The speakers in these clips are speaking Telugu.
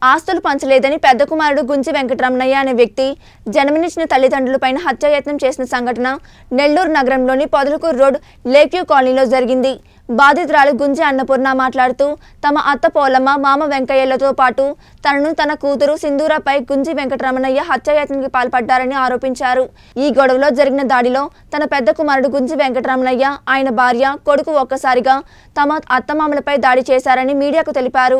ఆస్తులు పంచలేదని పెద్ద కుమారుడు గుంజి వెంకటరమణయ్య అనే వ్యక్తి జన్మనిచ్చిన తల్లిదండ్రులపైన హత్యాయత్నం చేసిన సంఘటన నెల్లూరు నగరంలోని పొదలకూరు రోడ్ లేక్యూ కాలనీలో జరిగింది బాధితురాలు గుంజి అన్నపూర్ణ మాట్లాడుతూ తమ అత్త పోలమ్మ మామ వెంకయ్యలతో పాటు తనను తన కూతురు సింధూరాపై గుంజి వెంకటరమణయ్య హత్యాయత్నానికి పాల్పడ్డారని ఆరోపించారు ఈ గొడవలో జరిగిన దాడిలో తన పెద్ద కుమారుడు గుంజి వెంకటరమణయ్య ఆయన భార్య కొడుకు ఒక్కసారిగా తమ అత్తమామలపై దాడి చేశారని మీడియాకు తెలిపారు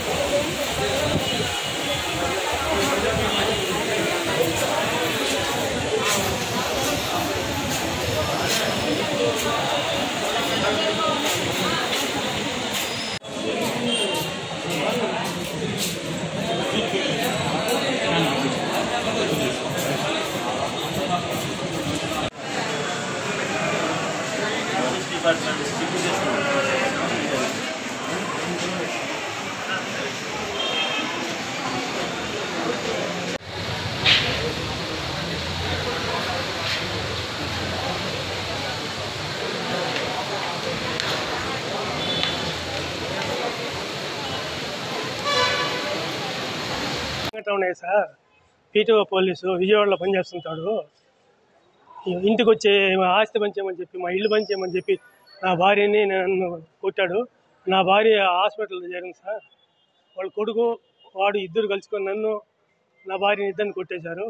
వెంకటరమణయ్య సార్ పీటీఓ పోలీసు విజయవాడలో పనిచేస్తుంటాడు ఇంటికి వచ్చి మా ఆస్తి పంచేయమని చెప్పి మా ఇల్లు పంచేయమని చెప్పి నా భార్యని నన్ను కొట్టాడు నా భార్య హాస్పిటల్లో చేరింది సార్ వాళ్ళ కొడుకు వాడు ఇద్దరు కలుసుకొని నన్ను నా భార్యని ఇద్దరిని కొట్టేశారు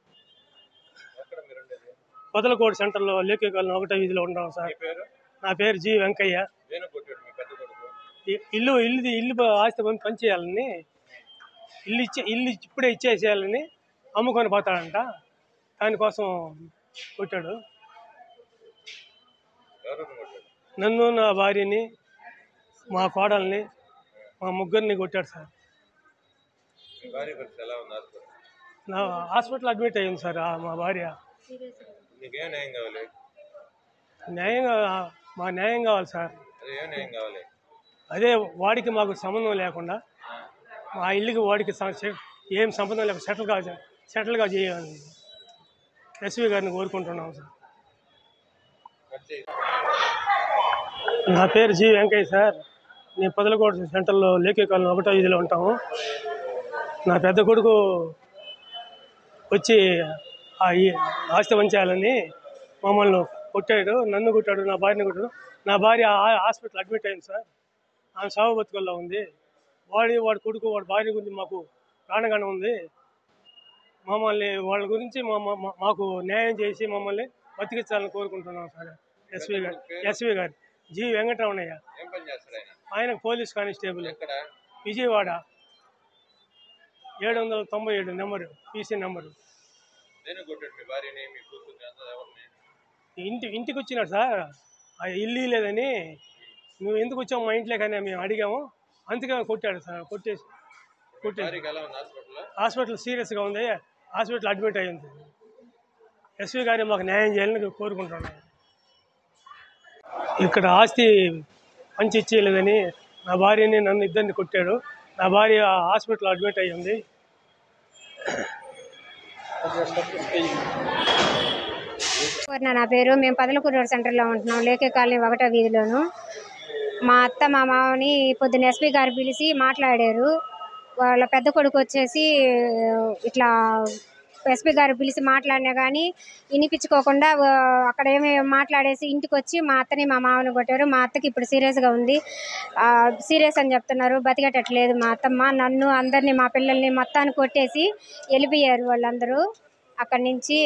పొదలకోట సెంటర్లో లేకే కాలనీ ఒకటో వీధిలో ఉన్నాం సార్ నా పేరు జి వెంకయ్య ఇ- ఇల్లు ఇల్లు ఇల్లు ఆస్తి పని పనిచేయాలని ఇల్లు ఇచ్చే ఇల్లు ఇప్పుడే ఇచ్చేసేయాలని అమ్ముకొని పోతాడంట దానికోసం కొట్టాడు నన్ను నా భార్యని మా కోడల్ని మా ముగ్గురిని కొట్టాడు సార్ నా హాస్పిటల్ అడ్మిట్ అయ్యింది సార్ ఆ మా భార్య నీకేం న్యాయం కావాలి న్యాయంగా మా న్యాయం కావాలి సార్ అదే ఏం న్యాయం కావాలి అదే వాడికి మాకు సంబంధం లేకుండా మా ఇల్లుకి వాడికి స- సె- ఏం సంబంధం లేకుండా సెటిల్గా చే- సెటిల్గా చేయాలని ఎస్వి గారిని కోరుకుంటున్నాం సార్ కట్ చేయి. నా పేరు జి వెంకయ్య సార్ నేను పొదలకోట సెంటర్లో లేకే కాలనీ ఒకటో వీధిలో ఉంటాము నా పెద్ద కొడుకు వచ్చి ఆ ఈ ఆస్తి వంచాలని మమ్మల్ని కొట్టాడు నన్ను కొట్టాడు నా భార్యని కొట్టాడు నా భార్య ఆ- హాస్పిటల్ అడ్మిట్ అయింది సార్ ఆమె సాగు బతుకుల్లో ఉంది వాడి వాడి కొడుకు వాడి భార్య గురించి మాకు ప్రాణగణం ఉంది మమ్మల్ని వాళ్ళ గురించి మా మా- మా- మాకు న్యాయం చేసి మమ్మల్ని బతికించాలని కోరుకుంటున్నాం సార్ ఎస్వి గారు ఎస్వి గారు జి వెంకటరమణయ్య ఏం పని చేస్తాడు ఆయన ఆయన పోలీస్ కానిస్టేబుల్ ఎక్కడ విజయవాడ ఏడు వందల తొంభై ఏడు నెంబరు పీసీ నెంబరు నేను కొట్టాడు మీ భార్యని మీ కూతుర్ని అంతా ఎవరిని ఇంటి ఇంటికి వచ్చినాడు సార్ ఆ ఇల్లు లేదని నువ్వు ఎందుకు వచ్చావు మా ఇంట్లో కానీ మేము అడిగాము అందుకే కొట్టాడు సార్ కొట్టేసి కొట్టేసి భార్యకి ఎలా ఉంది హాస్పిటల్లో హాస్పిటల్ సీరియస్గా ఉంది హాస్పిటల్ అడ్మిట్ అయ్యింది ఎస్వి గారిని మాకు న్యాయం చేయాలని కోరుకుంటున్నాను ఇక్కడ ఆస్తి పంచి ఇచ్చేయలేదని నా భార్యని నన్ను ఇద్దరిని కొట్టాడు నా భార్య హాస్పిటల్ అడ్మిట్ అయ్యి ఉంది పూర్ణ నా పేరు మేము పదలకూరు రోడ్ సెంటర్లో ఉంటున్నాం లేకే కాలనీ ఒకటో వీధిలోను మా అత్త మా మామని పొద్దున్న ఎస్పీ గారు పిలిచి మాట్లాడారు వాళ్ళ పెద్ద కొడుకు వచ్చేసి ఇట్లా ఎస్పీ గారు పిలిచి మాట్లాడినా కానీ వినిపించుకోకుండా ఆ, అక్కడ ఏమి మాట్లాడేసి ఇంటికి వచ్చి మా అత్తని మా మామని కొట్టారు మా అత్తకి ఇప్పుడు సీరియస్గా ఉంది సీరియస్ అని చెప్తున్నారు బతికేటట్లేదు మా అత్తమ్మ నన్ను అందరినీ మా పిల్లల్ని మొత్తాన్ని కొట్టేసి వెళ్ళిపోయారు వాళ్ళందరూ అక్కడి నుంచి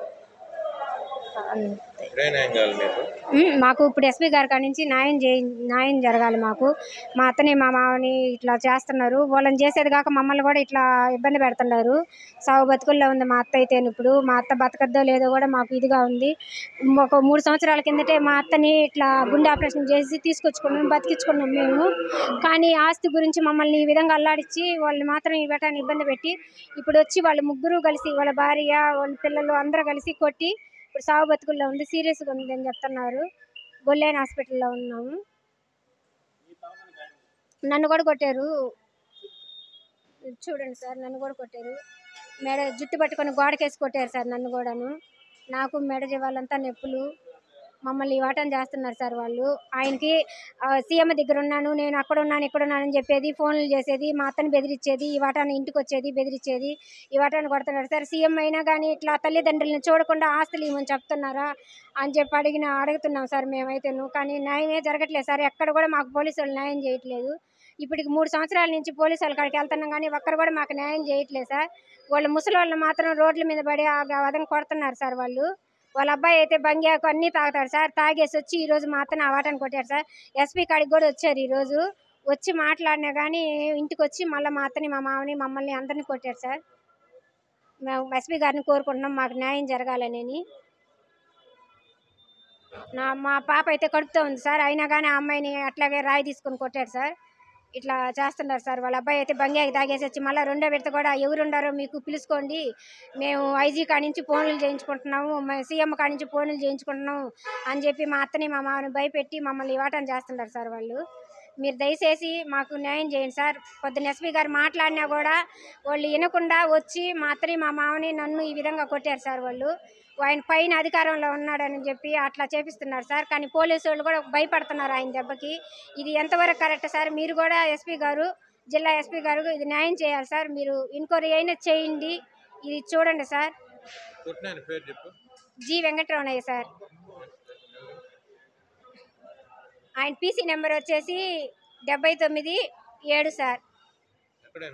ఇప్పుడే న్యాయం కావాలి మీకు మ్మ్. మాకు ఇప్పుడు ఎస్పీ గారి కాడి నుంచి న్యాయం చే న్యాయం జరగాలి మాకు మా అత్తని మా మామని ఇట్లా చేస్తున్నారు వాళ్ళని చేసేది కాక మమ్మల్ని కూడా ఇట్లా ఇబ్బంది పెడుతున్నారు సాగు బతుకుల్లో ఉంది మా అత్త అయితే ఇప్పుడు మా అత్త బతకద్దో లేదో కూడా మాకు ఇదిగా ఉంది ఒక మూడు సంవత్సరాల కిందటే మా అత్తని ఇట్లా గుండె ఆపరేషన్ చేసి తీసుకొచ్చుకున్నాం బతికించుకున్నాం మేము కానీ ఆస్తి గురించి మమ్మల్ని ఈ విధంగా అల్లాడించి వాళ్ళని మాత్రం ఈ వేటాన్ని ఇబ్బంది పెట్టి ఇప్పుడు వచ్చి వాళ్ళు ముగ్గురు కలిసి వాళ్ళ భార్య వాళ్ళ పిల్లలు అందరూ కలిసి కొట్టి ఇప్పుడు సాగు బతుకుల్లో ఉంది సీరియస్గా ఉంది అని చెప్తున్నారు గొల్లేని హాస్పిటల్లో ఉన్నాము నన్ను కూడా కొట్టారు చూడండి సార్ నన్ను కూడా కొట్టారు మెడ జుట్టు పట్టుకొని గోడకేసి కొట్టారు సార్ నన్ను కూడాను నాకు మెడ జీవాలంతా నొప్పులు మమ్మల్ని ఇవ్వటం చేస్తున్నారు సార్ వాళ్ళు ఆయనకి ఆ, సీఎం దగ్గర ఉన్నాను నేను అక్కడ ఉన్నాను ఇక్కడ ఉన్నాను అని చెప్పేది ఫోన్లు చేసేది మా అత్తని బెదిరించేది ఈ వాటాన్ని ఇంటికి వచ్చేది బెదిరించేది ఈ వాటాన్ని కొడుతున్నారు సార్ సీఎం అయినా కానీ ఇట్లా తల్లిదండ్రులను చూడకుండా ఆస్తులు ఇవ్వమని చెప్తున్నారా అని చెప్పి అడిగిన అడుగుతున్నాం సార్ మేమైతేను కానీ న్యాయమే జరగట్లేదు సార్ ఎక్కడ కూడా మాకు పోలీసు వాళ్ళు న్యాయం చేయట్లేదు ఇప్పటికి మూడు సంవత్సరాల నుంచి పోలీసు వాళ్ళ కాడికి వెళ్తున్నాం కానీ ఒక్కరు కూడా మాకు న్యాయం చేయట్లేదు సార్ వాళ్ళు ముసలి వాళ్ళు మాత్రం రోడ్ల మీద పడి ఆ వదన కొడుతున్నారు సార్ వాళ్ళు వాళ్ళ అబ్బాయి అయితే బంగ్యాకు అన్నీ తాగుతాడు సార్ తాగేసి వచ్చి ఈ రోజు మా అత్తని ఆ వాటని కొట్టాడు సార్ ఎస్పీ కాడికి కూడా వచ్చారు ఈ రోజు వచ్చి మాట్లాడినా కానీ ఇంటికి వచ్చి మళ్ళీ మా అత్తని మా మామని మమ్మల్ని అందరినీ కొట్టాడు సార్ మేము ఎస్పీ గారిని కోరుకుంటున్నాం మాకు న్యాయం జరగాలని నా మా పాప అయితే కడుపుతో ఉంది సార్ అయినా కానీ ఆ అమ్మాయిని అట్లాగే రాయి తీసుకొని కొట్టాడు సార్ ఇట్లా చేస్తున్నారు సార్ వాళ్ళ అబ్బాయి అయితే బంగ్యాకి తాగేసి వచ్చి మళ్ళీ రెండో విడత కూడా ఎవరు ఉండారో మీకు పిలుచుకోండి మేము ఐజీ కాడి నుంచి ఫోన్లు చేయించుకుంటున్నాము సీఎం కాడి నుంచి ఫోన్లు చేయించుకుంటున్నాము అని చెప్పి మా అత్తని మా మామని భయపెట్టి మమ్మల్ని ఇవ్వటం చేస్తున్నారు సార్ వాళ్ళు మీరు దయచేసి మాకు న్యాయం చేయండి సార్ పొద్దున్న ఎస్పీ గారు మాట్లాడినా కూడా వాళ్ళు వినకుండా వచ్చి మా అత్తని మా మామని నన్ను ఈ విధంగా కొట్టారు సార్ వాళ్ళు ఆయన పైన అధికారంలో ఉన్నాడని చెప్పి అట్లా చేపిస్తున్నారు సార్ కానీ పోలీసు వాళ్ళు కూడా భయపడుతున్నారు ఆయన దెబ్బకి ఇది ఎంతవరకు కరెక్ట్ సార్ మీరు కూడా ఎస్పీ గారు జిల్లా ఎస్పీ గారు ఇది న్యాయం చేయాలి సార్ మీరు ఎంక్వైరీ అయినా చేయండి ఇది చూడండి సార్ కొట్టిన పేరు చెప్పు జి వెంకటరమణయ్య సార్ ఆయన పీసీ నెంబర్ వచ్చేసి డెబ్బై తొమ్మిది ఏడు సార్